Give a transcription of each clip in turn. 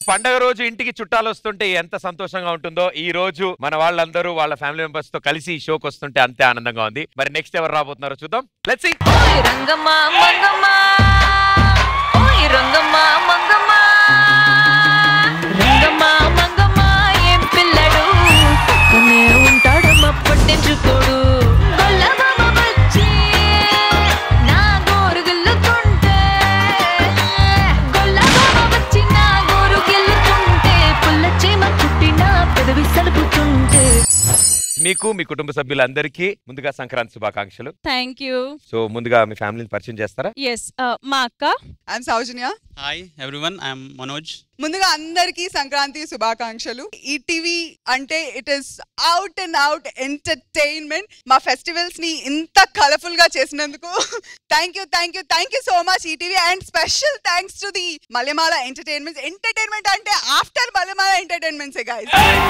పండగ రోజు ఇంటికి చుట్టాలు వస్తుంటే ఎంత సంతోషంగా ఉంటుందో ఈ రోజు మన వాళ్ళందరూ వాళ్ళ ఫ్యామిలీ మెంబర్స్ తో కలిసి ఈ షోకి వస్తుంటే అంతే ఆనందంగా ఉంది మరి నెక్స్ట్ ఎవరు రాబోతున్నారో చూద్దాం లెట్స్ సీ ఓయ్ రంగమ్మ మంగమ్మ ఓయ్ రంగమ్మ మంగమ్మ రంగమ్మ మంగమ్మ ఏం పిల్లడు పక్కనే ఉంటాడమ్మ పట్టించుకోడు గొల్లబామ వచ్చి నా గోరు గిల్లుతుంటే గొల్లబామ వచ్చి నా గోరు గిల్లుతుంటే పుల్ల చీమ కుట్టిన పెదవి సలుపుతుంటే మీకు మీ కుటుంబ సభ్యులందరికీ ముందుగా సంక్రాంతి శుభాకాంక్షలు థ్యాంక్ యూ సో ముందుగా మీ ఫ్యామిలీని పరిచయం చేస్తారా ఎస్ మా అక్క I'm Soujanya hi everyone I'm Manoj ముందుగా అందరికీ సంక్రాంతి శుభాకాంక్షలు ఈటీవీ అంటే it is out and out entertainment మా ఫెస్టివల్స్ ని ఇంత కలర్ఫుల్ గా చేసినందుకు thank you thank you thank you so much ETV and special thanks to the Mallemala entertainment entertainment అంటే after Mallemala entertainments guys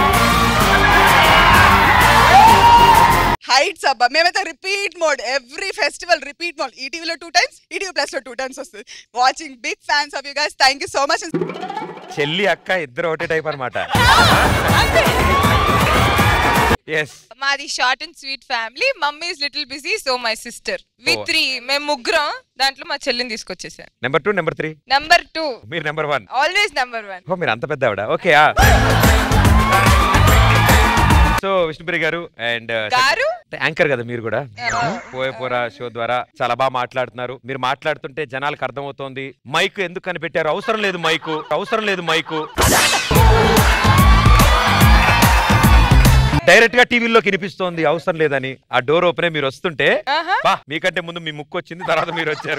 heights అబ్బా మేమైతే repeat mode every festival repeat mode ఈటీవీలో two times ETV plus లో two times వస్తుంది watching big fans of you guys thank you so much చెల్లి అక్క ఇద్దరు ఒకటే టైప్ అనమాట ఎస్ మాది short and sweet family mummy is little busy so my sister we Oh. Three మేము ముగ్గురం దాంట్లో మా చెల్లిని తీసుకొచ్చేసాను number two number three number two మీరు number one always number one ఓ మీరు అంత పెద్ద ఆవిడ ఓకే సో విష్ణుప్రియ గారు అండ్ గారు యాంకర్ కదా మీరు కూడా పోయే పోరా షో ద్వారా చాలా బాగా మాట్లాడుతున్నారు మీరు మాట్లాడుతుంటే జనాలకు అర్థమవుతోంది మైక్ ఎందుకు కనిపెట్టారు అవసరం లేదు మైకు అవసరం లేదు మైకు డైరెక్ట్ గా టీవీలో కనిపిస్తోంది అవసరం లేదని ఆ డోర్ ఓపెన్ మీరు వస్తుంటే ఆహా. బా మీకంటే ముందు మీ ముక్కు వచ్చింది తర్వాత మీరు వచ్చారు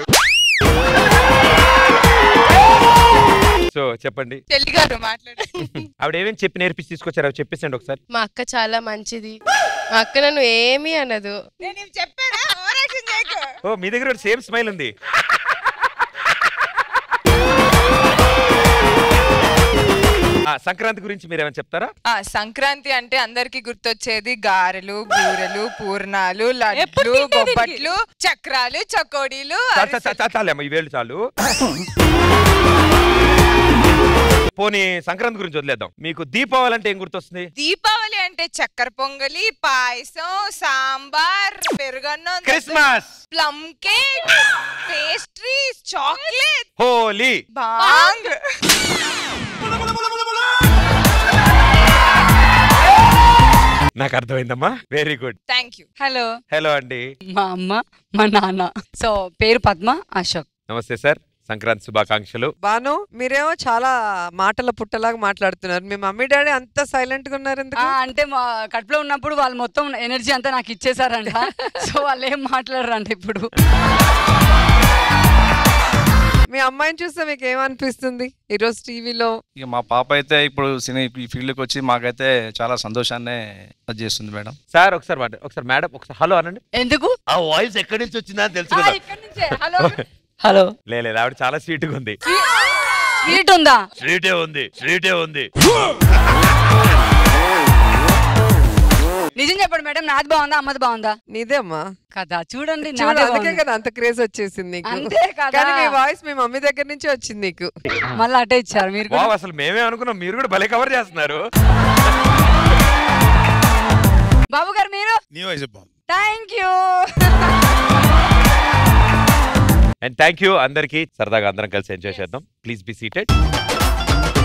సో చెప్పండి చెల్లి గారు మాట్లాడు ఆవిడ ఏమేమి చెప్పి నేర్పించి తీసుకొచ్చారు అవి చెప్పేసండి ఒకసారి మా అక్క చాలా మంచిది మా అక్క నన్ను ఏమీ అనదు నేను చెప్పానా ఓవరాక్షన్ చేయకు ఓ మీ దగ్గర సేమ్ స్మైల్ ఉంది ఆ, సంక్రాంతి గురించి మీరు ఏమైనా చెప్తారా ఆ సంక్రాంతి అంటే అందరికి గుర్తొచ్చేది గారెలు బూరెలు పూర్ణాలు ఎప్పుడు లడ్లు తింటే దీనికి? బొబ్బట్లు చక్రాలు చకోడీలు చాలు, చాలు, చాలు, చాలు, చాలేమ్మా ఈ వేళ్ళు చాలు పోనీ సంక్రాంతి గురించి వదిలేద్దాం మీకు దీపావళి అంటే ఏం గుర్తొస్తుంది దీపావళి అంటే చక్కెర పొంగలి పాయసం సాంబార్ పెరుగన్నం Christmas plum cake pastries chocolate Holi bhang నాకు అర్థమైందమ్మా very good thank you hello hello అండి మా అమ్మ మా నాన్న సో పేరు పద్మ అశోక్ నమస్తే సార్ సంక్రాంతి శుభాకాంక్షలు బాను మీరేమో చాలా మాటల పుట్టలాగా మాట్లాడుతున్నారు మీ మమ్మీ డాడీ అంత సైలెంట్ గా ఉన్నారు ఆ, ఎందుకు అంటే మా కడుపులో ఉన్నప్పుడు వాళ్ళు మొత్తం ఎనర్జీ అంతా నాకు ఇచ్చేసారంట సో వాళ్ళు ఏం మాట్లాడరంట ఇప్పుడు మీ అమ్మాయిని చూస్తే మీకు ఏమనిపిస్తుంది ఈరోజు టీవీలో ఇక మా పాప అయితే ఇప్పుడు సినీ ఈ ఫీల్డ్కి వచ్చి మాకైతే చాలా సంతోషాన్నే అది చేస్తుంది మేడం సార్ ఒకసారి మాట ఒకసారి మేడం ఒకసారి హలో అనండి ఎందుకు ఆ వాయిస్ ఎక్కడి నుంచి వచ్చిందా అని తెలుసు ఆ, కదా ఇక్కడి నుంచే. హలో హలో లే లేదు ఆవిడ చాలా స్వీట్ గా ఉంది స్వీట్ ఉందా స్వీటే ఉంది స్వీటే ఉంది నిజం చెప్పండి మేడం నాది బాగుందా అమ్మది బాగుందా నీదే అమ్మా కదా చూడండి చూడు నాదే అందుకే బాగుంది. కదా అంత క్రేజ్ వచ్చేసింది నీకు అంతే కదా. కానీ మీ వాయిస్ మీ మమ్మీ దగ్గర నుంచి వచ్చింది నీకు మళ్ళీ అటే ఇచ్చారు మీరు కూడా వావ్ అసలు మేమే అనుకున్నాం మీరు కూడా భలే కవర్ చేస్తున్నారు బాబు గారు మీరు నీ వయసు బాగుంది thank you and thank you అందరికి సరదాగా అందరం కలిసి ఎంజాయ్ చేద్దాం ప్లీజ్ బి సీటెడ్